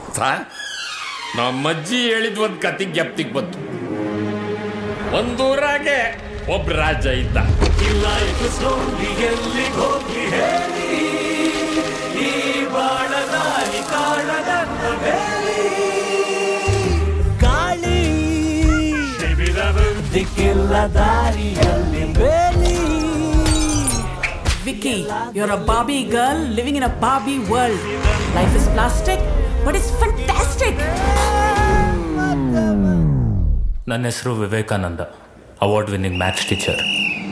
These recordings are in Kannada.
ಸಾ ನಮ್ಮಜ್ಜಿ ಹೇಳಿದ್ ಒಂದ್ ಕತಿ ಗೆಪ್ತಿಗ್ ಬಂತು ಒಂದೂರಾಗೆ ಒಬ್ಬ ರಾಜ ಇದ್ದ ಗಾಳಿ ದಿಕ್ಕಿಲ್ಲ ದಾರಿಯಲ್ಲಿ ಬೇಲಿ Vicky, you're a Barbie girl living in a Barbie world. Life is plastic, but it's fantastic. ನನ್ನ ಹೆಸರು Vivekananda award winning maths teacher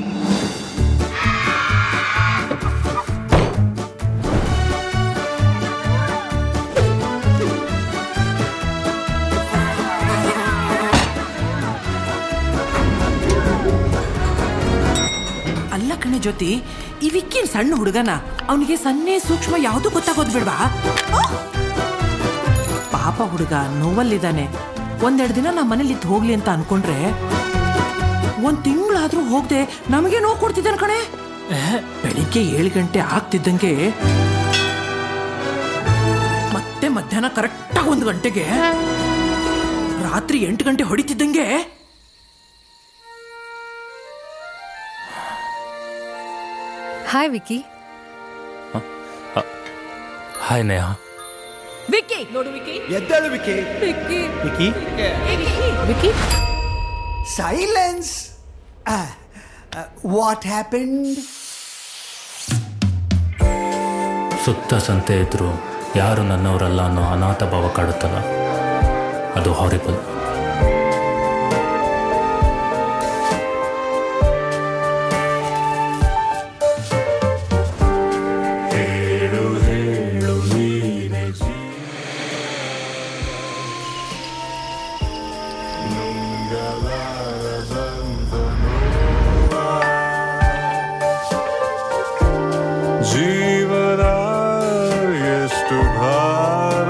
ಅಲ್ಲ ಕಣೆ ಜ್ಯೋತಿ ಈ ವಿಕ್ಕಿನ್ ಸಣ್ಣ ಹುಡುಗನ ಅವನಿಗೆ ಸನ್ನೆ ಸೂಕ್ಷ್ಮ ಯಾವುದು ಗೊತ್ತಾಗೋದ್ ಬಿಡ್ವಾ ಪಾಪ ಹುಡುಗ ನೋವಲ್ಲಿದ್ದಾನೆ ಒಂದೆರಡು ದಿನ ನಮ್ಮ ಮನೇಲಿ ಇದ್ದು ಹೋಗ್ಲಿ ಅಂತ ಅನ್ಕೊಂಡ್ರೆ ಒಂದ್ ತಿಂಗಳಾದ್ರೂ ಹೋಗ್ದೆ ನಮಗೆ ನೋವು ಕೊಡ್ತಿದ್ದಾನೆ ಕಣೆ ಬೆಳಿಗ್ಗೆ ಏಳು ಗಂಟೆ ಆಗ್ತಿದ್ದಂಗೆ ಮತ್ತೆ ಮಧ್ಯಾಹ್ನ ಕರೆಕ್ಟಾಗಿ ಒಂದು ಗಂಟೆಗೆ ರಾತ್ರಿ ಎಂಟು ಗಂಟೆ ಹೊಡಿತಿದ್ದಂಗೆ ಹಾಯ್ ವಿಕಿ ಹಾಯ್ ನೇಹಾ ವಿಕ್ಕಿ ನೋಡು ವಿಕ್ಕಿ ಎದ್ದೇಳು Vicky Vicky Vicky Vicky silence what happened ಸುತ್ತ ಸಂತೆ ಇದ್ರು ಯಾರು ನನ್ನವರಲ್ಲ ಅನ್ನೋ ಅನಾಥ ಭಾವ ಕಾಡುತ್ತಲ್ಲ ಅದು ಹಾರಿಬಲ್ ಜೀವನ ಎಷ್ಟು ಭಾರ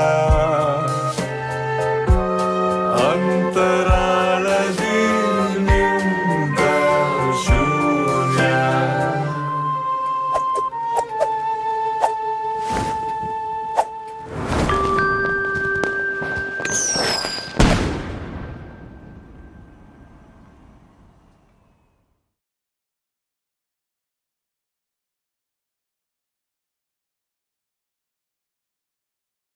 ಅಂತರಾಳದಿ ನಿಂತ ಶೂನ್ಯ